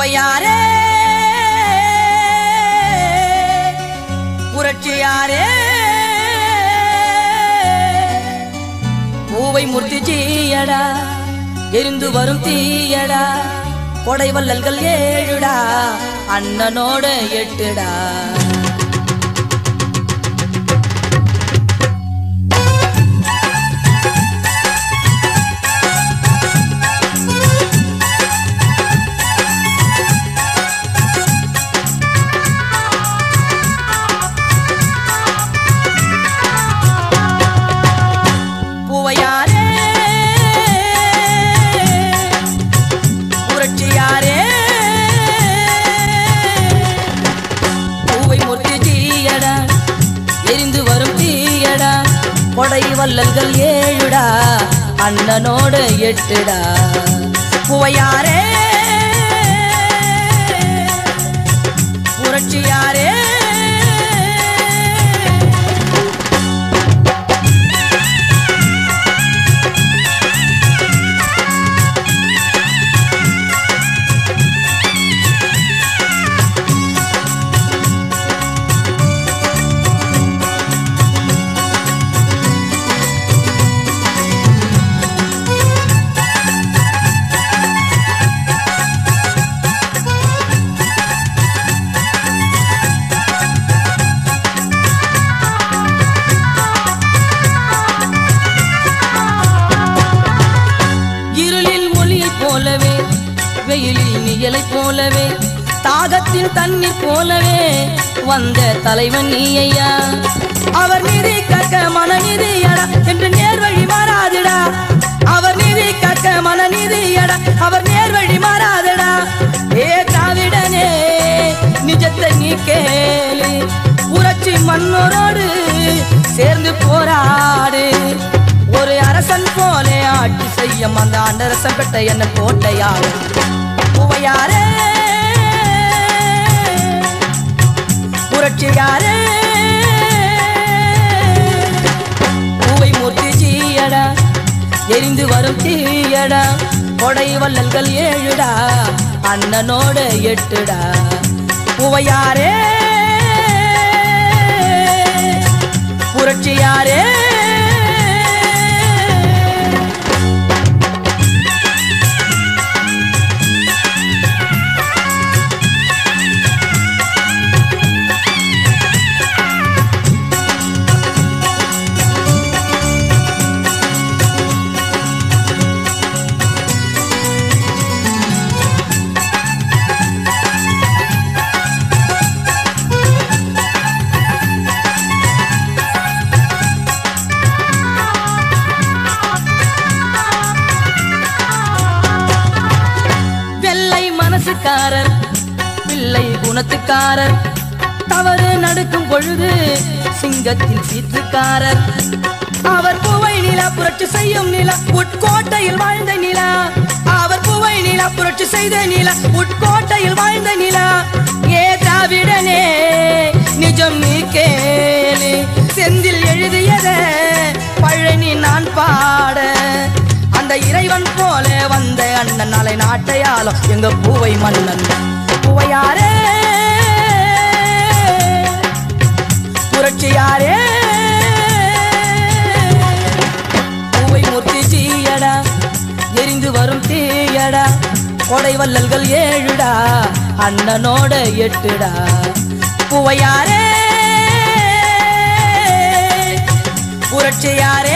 பூவையாரே புரட்சியாரே பூவை மூர்த்தி ஜீயடா எரிந்து வரும் தீயடா கொடை வள்ளல்கள் ஏழுடா அண்ணனோட எட்டுடா பூவையாரே புரட்சியாரே பூவை மூர்த்தி தீயடா எரிந்து வரும் தீயடா கொடை வல்லல்கள் ஏழுடா அண்ணனோட எட்டுடா பூவையாரே புரட்சியாரே இருளில் ஒளியைப் போலவே வெயிலில் நிழலைப் போலவே தாகத்தின் தண்ணீர் போலவே வந்த தலைவன் நீ ஐயா அவர் நீதி கக்க மனநிதியடா என்று நேர்வழி மாறாதுடா அவர் நீதி கக்க மனநிதியடா அவர் நேர்வழி மாறாதடா ஏ திராவிடனே நிஜத்தை நீ கேளு புரட்சி மன்னரோடு சேர்ந்து போராடு ஒரு அரசன் போல ஆட்சி செய்ய அந்த ஆண்டரசன் பெட்ட என்ன கோட்டையாகும் பூவையாரே புரட்சியாரே பூவை மூர்த்தி ஜீயடா எரிந்து வரும் தீயடா கொடை வள்ளல்கள் ஏழுடா அண்ணனோட எட்டுடா பூவையாரே புரட்சியாரே வெள்ளை மனசுக்காரர் பிள்ளை குணத்துக்காரர் தவறு நடக்கும் பொழுது சிங்கத்தின் சீற்றுக்காரர் அவர் பூவை நிலா புரட்சி செய்யும் நிலா உட்கோட்டையில் வாழ்ந்த நிலா அவர் பூவை நிலா புரட்சி செய்த நிலா உட்கோட்டையில் வாழ்ந்த நிலா ஏ திராவிடனே நிஜம் நீ கேளு செந்தில் எழுதியத பழனி நான் பாட அந்த இறைவன் போல வந்த அண்ணன் நாளை நாட்டையாலும் எங்க பூவை மன்னன் பூவையாரே புரட்சியாரே பூவை மூர்த்தி சீயடா எரிந்து வரும் தீயடா கொடை வள்ளல்கள் ஏழுடா அண்ணனோட எட்டுடா பூவையாரே புரட்சியாரே